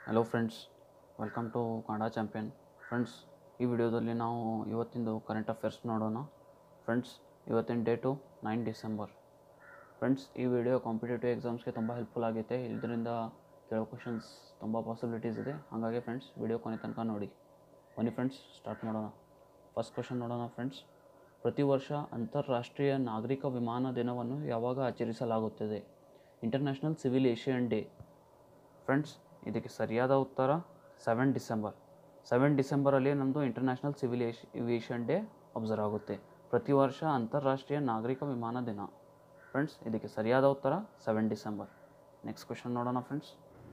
hello friends welcome to Kannada champion friends ಈ ವಿಡಿಯೋದಲ್ಲಿ ನಾವು ಇವತ್ತಿಂದು ಕರೆಂಟ್ ಅಫೇರ್ಸ್ ನೋಡೋಣ ಫ್ರೆಂಡ್ಸ್ ಇವತ್ತಿನ ಡೇಟು ನೈನ್ ಡಿಸೆಂಬರ್ ಫ್ರೆಂಡ್ಸ್ ಈ ವಿಡಿಯೋ ಕಾಂಪಿಟೇಟಿವ್ ಎಕ್ಸಾಮ್ಸ್ಗೆ ತುಂಬ ಹೆಲ್ಪ್ಫುಲ್ ಆಗೈತೆ ಇದರಿಂದ ಕೇಳೋ ಕ್ವಶನ್ಸ್ ತುಂಬ ಪಾಸಿಬಿಲಿಟೀಸ್ ಇದೆ ಹಾಗಾಗಿ ಫ್ರೆಂಡ್ಸ್ ವಿಡಿಯೋ ಕೊನೆ ತನಕ ನೋಡಿ ಬನ್ನಿ ಫ್ರೆಂಡ್ಸ್ ಸ್ಟಾರ್ಟ್ ಮಾಡೋಣ ಫಸ್ಟ್ ಕ್ವಶನ್ ನೋಡೋಣ ಫ್ರೆಂಡ್ಸ್ ಪ್ರತಿ ವರ್ಷ ಅಂತಾರಾಷ್ಟ್ರೀಯ ನಾಗರಿಕ ವಿಮಾನ ದಿನವನ್ನು ಯಾವಾಗ ಆಚರಿಸಲಾಗುತ್ತದೆ international civil Asian day friends ಇದಕ್ಕೆ ಸರಿಯಾದ ಉತ್ತರ ಸೆವೆನ್ ಡಿಸೆಂಬರ್ ಸೆವೆನ್ ಡಿಸೆಂಬರಲ್ಲಿ ನಮ್ಮದು ಇಂಟರ್ನ್ಯಾಷನಲ್ ಸಿವಿಲ್ ಏಷ್ ಏವಿಯೇಷನ್ ಡೇ ಅಬ್ಸರ್ವ್ ಆಗುತ್ತೆ ಪ್ರತಿ ವರ್ಷ ಅಂತಾರಾಷ್ಟ್ರೀಯ ನಾಗರಿಕ ವಿಮಾನ ದಿನ ಫ್ರೆಂಡ್ಸ್ ಇದಕ್ಕೆ ಸರಿಯಾದ ಉತ್ತರ ಸೆವೆನ್ ಡಿಸೆಂಬರ್ ನೆಕ್ಸ್ಟ್ ಕ್ವೆಶನ್ ನೋಡೋಣ ಫ್ರೆಂಡ್ಸ್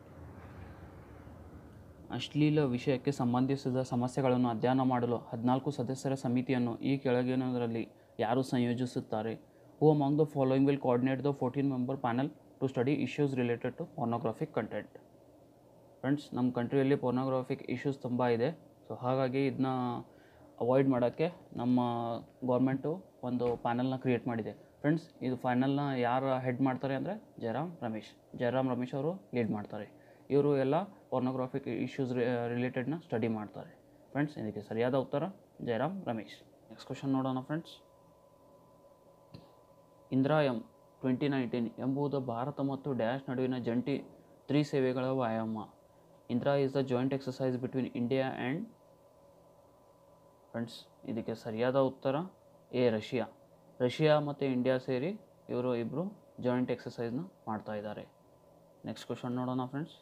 ಅಶ್ಲೀಲ ವಿಷಯಕ್ಕೆ ಸಂಬಂಧಿಸಿದ ಸಮಸ್ಯೆಗಳನ್ನು ಅಧ್ಯಯನ ಮಾಡಲು ಹದಿನಾಲ್ಕು ಸದಸ್ಯರ ಸಮಿತಿಯನ್ನು ಈ ಕೆಳಗಿನದರಲ್ಲಿ ಯಾರು ಸಂಯೋಜಿಸುತ್ತಾರೆ who among the following will coordinate the fourteen member panel to study issues related to pornographic content friends ನಮ್ಮ ಕಂಟ್ರಿಯಲ್ಲಿ ಪೋರ್ನೋಗ್ರಾಫಿಕ್ ಇಶ್ಯೂಸ್ ತುಂಬ ಇದೆ ಸೊ ಹಾಗಾಗಿ ಇದನ್ನ ಅವಾಯ್ಡ್ ಮಾಡೋಕ್ಕೆ ನಮ್ಮ ಗೌರ್ಮೆಂಟು ಒಂದು ಪ್ಯಾನಲ್ನ ಕ್ರಿಯೇಟ್ ಮಾಡಿದೆ ಫ್ರೆಂಡ್ಸ್ ಇದು ಪ್ಯಾನಲ್ನ ಯಾರು ಹೆಡ್ ಮಾಡ್ತಾರೆ ಅಂದರೆ ಜಯರಾಮ್ ರಮೇಶ್ ಜಯರಾಮ್ ರಮೇಶ್ ಅವರು ಲೀಡ್ ಮಾಡ್ತಾರೆ ಇವರು ಎಲ್ಲ ಪೋರ್ನೋಗ್ರಾಫಿಕ್ ಇಶ್ಯೂಸ್ ರಿಲೇಟೆಡ್ನ ಸ್ಟಡಿ ಮಾಡ್ತಾರೆ ಫ್ರೆಂಡ್ಸ್ ಇದಕ್ಕೆ ಸರಿಯಾದ ಉತ್ತರ ಜಯರಾಮ್ ರಮೇಶ್ ನೆಕ್ಸ್ಟ್ ಕ್ವಶನ್ ನೋಡೋಣ friends Indra M twenty nineteen ಎಂಬುದು ಭಾರತ ಮತ್ತು ಡ್ಯಾಶ್ ನಡುವಿನ ಜಂಟಿ ತ್ರಿಸೇವೆಗಳ ವ್ಯಾಯಾಮ Indra is the joint exercise between India and friends ಇದಕ್ಕೆ ಸರಿಯಾದ ಉತ್ತರ ಎ ರಷ್ಯಾ ರಷ್ಯಾ ಮತ್ತು ಇಂಡಿಯಾ ಸೇರಿ ಇವರು ಇಬ್ಬರು ಜಾಯಿಂಟ್ ಎಕ್ಸಸೈಸ್ನ ಮಾಡ್ತಾ ಇದ್ದಾರೆ ನೆಕ್ಸ್ಟ್ ಕ್ವಶನ್ ನೋಡೋಣ ಫ್ರೆಂಡ್ಸ್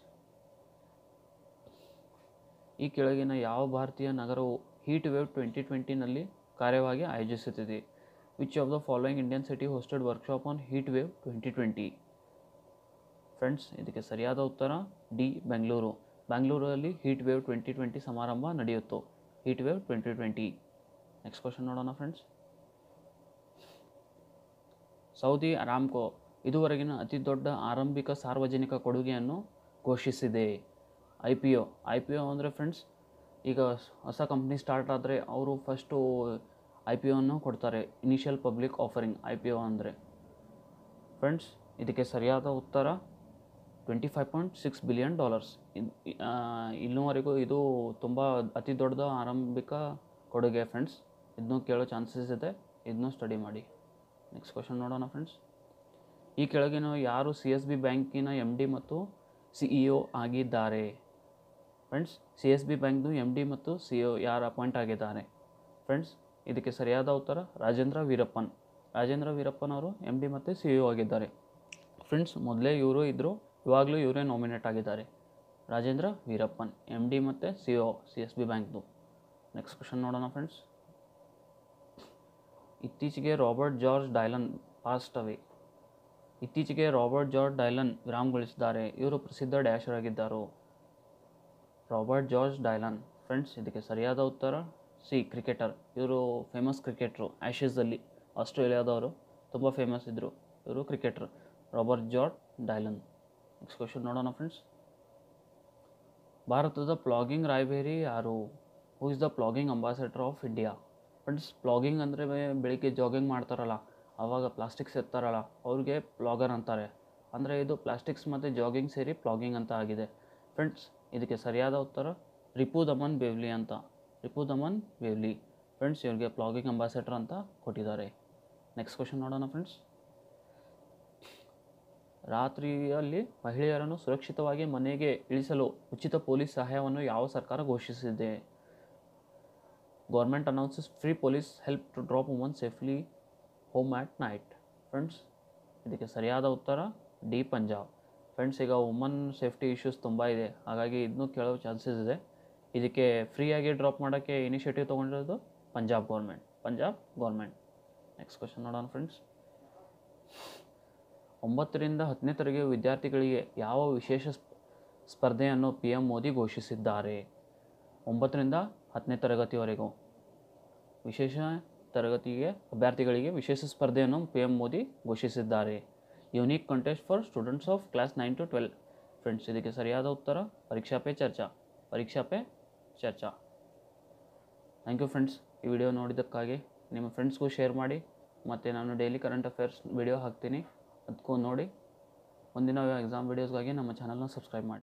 ಈ ಕೆಳಗಿನ ಯಾವ ಭಾರತೀಯ ನಗರವು ಹೀಟ್ ವೇವ್ ಟ್ವೆಂಟಿ ಟ್ವೆಂಟಿನಲ್ಲಿ ಕಾರ್ಯವಾಗಿ ಆಯೋಜಿಸುತ್ತಿದೆ which of the following Indian city hosted workshop on heat wave twenty twenty friends ಇದಕ್ಕೆ ಸರಿಯಾದ ಉತ್ತರ ಡಿ ಬೆಂಗಳೂರು ಬೆಂಗಳೂರಲ್ಲಿ ಹೀಟ್ ವೇವ್ ಟ್ವೆಂಟಿ ಟ್ವೆಂಟಿ ಸಮಾರಂಭ ನಡೆಯುತ್ತೋ heat wave twenty twenty next question ನೋಡೋಣ ಫ್ರೆಂಡ್ಸ್ ಸೌದಿ ಅರಾಮ್ಕೋ ಇದುವರೆಗಿನ ಅತಿ ದೊಡ್ಡ ಆರಂಭಿಕ ಸಾರ್ವಜನಿಕ ಕೊಡುಗೆಯನ್ನು ಘೋಷಿಸಿದೆ I P O I P O ಅಂದರೆ ಫ್ರೆಂಡ್ಸ್ ಈಗ ಹೊಸ ಕಂಪ್ನಿ ಸ್ಟಾರ್ಟ್ ಆದರೆ ಅವರು ಫಸ್ಟು ಐ ಪಿ ಒನ್ನು ಕೊಡ್ತಾರೆ initial public offering I P O ಅಂದರೆ ಫ್ರೆಂಡ್ಸ್ ಇದಕ್ಕೆ ಸರಿಯಾದ ಉತ್ತರ twenty five point six billion dollars ಇನ್ನೂವರೆಗೂ ಇದು ತುಂಬ ಅತಿ ದೊಡ್ಡದ ಆರಂಭಿಕ ಕೊಡುಗೆ ಫ್ರೆಂಡ್ಸ್ ಇದನ್ನು ಕೇಳೋ ಚಾನ್ಸಸ್ ಇದೆ ಇದನ್ನು ಸ್ಟಡಿ ಮಾಡಿ ನೆಕ್ಸ್ಟ್ ಕ್ವಶನ್ ನೋಡೋಣ ಫ್ರೆಂಡ್ಸ್ ಈ ಕೆಳಗಿನ ಯಾರು ಸಿ ಎಸ್ ಬಿ ಬ್ಯಾಂಕಿನ ಎಮ್ ಡಿ ಮತ್ತು ಸಿ ಇ ಒ ಆಗಿದ್ದಾರೆ ಫ್ರೆಂಡ್ಸ್ ಸಿ ಎಸ್ ಬಿ ಬ್ಯಾಂಕ್ದು ಎಮ್ ಡಿ ಮತ್ತು ಸಿ ಒ ಯಾರು ಅಪಾಯಿಂಟ್ ಆಗಿದ್ದಾರೆ ಫ್ರೆಂಡ್ಸ್ ಇದಕ್ಕೆ ಸರಿಯಾದ ಉತ್ತರ ರಾಜೇಂದ್ರ ವೀರಪ್ಪನ್ ರಾಜೇಂದ್ರ ವೀರಪ್ಪನ್ ಅವರು ಎಮ್ ಡಿ ಮತ್ತು ಸಿ ಇ ಒ ಆಗಿದ್ದಾರೆ ಫ್ರೆಂಡ್ಸ್ ಮೊದಲೇ ಇವರು ಇದ್ದರು ಇವಾಗಲೂ ಇವರೇ ನಾಮಿನೇಟ್ ಆಗಿದ್ದಾರೆ ರಾಜೇಂದ್ರ ವೀರಪ್ಪನ್ ಎಮ್ ಡಿ ಮತ್ತು C O C S B ಬ್ಯಾಂಕ್ದು ನೆಕ್ಸ್ಟ್ ಕ್ವಶನ್ ನೋಡೋಣ ಫ್ರೆಂಡ್ಸ್ ಇತ್ತೀಚೆಗೆ Robert George Dylan passed away ಇತ್ತೀಚೆಗೆ ರಾಬರ್ಟ್ ಜಾರ್ಜ್ ಡೈಲನ್ ವಿರಾಮಗೊಳಿಸಿದ್ದಾರೆ ಇವರು ಪ್ರಸಿದ್ಧ ಡ್ಯಾಶರ್ ಆಗಿದ್ದರು ರಾಬರ್ಟ್ ಜಾರ್ಜ್ ಡೈಲನ್ ಫ್ರೆಂಡ್ಸ್ ಇದಕ್ಕೆ ಸರಿಯಾದ ಉತ್ತರ ಸಿ ಕ್ರಿಕೆಟರ್ ಇವರು ಫೇಮಸ್ ಕ್ರಿಕೆಟ್ರು ಆ್ಯಶಸಲ್ಲಿ ಆಸ್ಟ್ರೇಲಿಯಾದವರು ತುಂಬ ಫೇಮಸ್ ಇದ್ದರು ಇವರು cricketer Robert George Dylan next question ನೋಡೋಣ ಫ್ರೆಂಡ್ಸ್ ಭಾರತದ ಪ್ಲಾಗಿಂಗ್ ರಾಯಬೇರಿ ಯಾರು who is the plogging ambassador of India friends plogging ಅಂದರೆ ಬೆಳಿಗ್ಗೆ ಜಾಗಿಂಗ್ ಮಾಡ್ತಾರಲ್ಲ ಆವಾಗ ಪ್ಲಾಸ್ಟಿಕ್ಸ್ ಎತ್ತಾರಲ್ಲ ಅವ್ರಿಗೆ ಪ್ಲಾಗರ್ ಅಂತಾರೆ ಅಂದರೆ ಇದು ಪ್ಲಾಸ್ಟಿಕ್ಸ್ ಮತ್ತು ಜಾಗಿಂಗ್ ಸೇರಿ ಪ್ಲಾಗಿಂಗ್ ಅಂತ ಆಗಿದೆ ಫ್ರೆಂಡ್ಸ್ ಇದಕ್ಕೆ ಸರಿಯಾದ ಉತ್ತರ ರಿಪು ದಮನ್ ಬೇವ್ಲಿ ಅಂತ ರಿಪು ದಮನ್ ಬೇವ್ಲಿ ಫ್ರೆಂಡ್ಸ್ ಇವ್ರಿಗೆ ಪ್ಲಾಗಿಂಗ್ ಅಂಬಾಸಡರ್ ಅಂತ ಕೊಟ್ಟಿದ್ದಾರೆ ನೆಕ್ಸ್ಟ್ ಕ್ವಶನ್ ನೋಡೋಣ ಫ್ರೆಂಡ್ಸ್ ರಾತ್ರಿಯಲ್ಲಿ ಮಹಿಳೆಯರನ್ನು ಸುರಕ್ಷಿತವಾಗಿ ಮನೆಗೆ ಇಳಿಸಲು ಉಚಿತ ಪೊಲೀಸ್ ಸಹಾಯವನ್ನು ಯಾವ ಸರ್ಕಾರ ಘೋಷಿಸಿದೆ government announces free police help to drop woman safely home at night friends ಇದಕ್ಕೆ ಸರಿಯಾದ ಉತ್ತರ ಡಿ ಪಂಜಾಬ್ ಫ್ರೆಂಡ್ಸ್ ಈಗ ವುಮನ್ ಸೇಫ್ಟಿ ಇಶ್ಯೂಸ್ ತುಂಬ ಇದೆ ಹಾಗಾಗಿ ಇದನ್ನು ಕೇಳೋ ಚಾನ್ಸಸ್ ಇದೆ ಇದಕ್ಕೆ ಫ್ರೀಯಾಗಿ ಡ್ರಾಪ್ ಮಾಡೋಕ್ಕೆ ಇನಿಷಿಯೇಟಿವ್ ತೊಗೊಂಡಿರೋದು Punjab government Punjab government next question ನೋಡೋಣ ಫ್ರೆಂಡ್ಸ್ ಒಂಬತ್ತರಿಂದ ಹತ್ತನೇ ತರಗತಿ ವಿದ್ಯಾರ್ಥಿಗಳಿಗೆ ಯಾವ ವಿಶೇಷ ಸ್ಪರ್ಧೆಯನ್ನು ಪಿ ಎಂ ಮೋದಿ ಘೋಷಿಸಿದ್ದಾರೆ ಒಂಬತ್ತರಿಂದ ಹತ್ತನೇ ತರಗತಿವರೆಗೂ ವಿಶೇಷ ತರಗತಿಗೆ ಅಭ್ಯರ್ಥಿಗಳಿಗೆ ವಿಶೇಷ ಸ್ಪರ್ಧೆಯನ್ನು ಪಿ ಎಂ ಮೋದಿ ಘೋಷಿಸಿದ್ದಾರೆ unique contest for students of class nine to twelve friends ಇದಕ್ಕೆ ಸರಿಯಾದ ಉತ್ತರ Pariksha Pe Charcha Pariksha Pe Charcha thank you friends ಈ ವಿಡಿಯೋ ನೋಡಿದ್ದಕ್ಕಾಗಿ ನಿಮ್ಮ ಫ್ರೆಂಡ್ಸ್ಗೂ ಶೇರ್ ಮಾಡಿ ಮತ್ತು ನಾನು ಡೈಲಿ ಕರೆಂಟ್ ಅಫೇರ್ಸ್ ವಿಡಿಯೋ ಹಾಕ್ತೀನಿ ಅದಕ್ಕೂ ನೋಡಿ ಮುಂದಿನ ಎಕ್ಸಾಮ್ ವೀಡಿಯೋಸ್ಗಾಗಿ ನಮ್ಮ ಚಾನಲ್ನ ಸಬ್ಸ್ಕ್ರೈಬ್ ಮಾಡಿ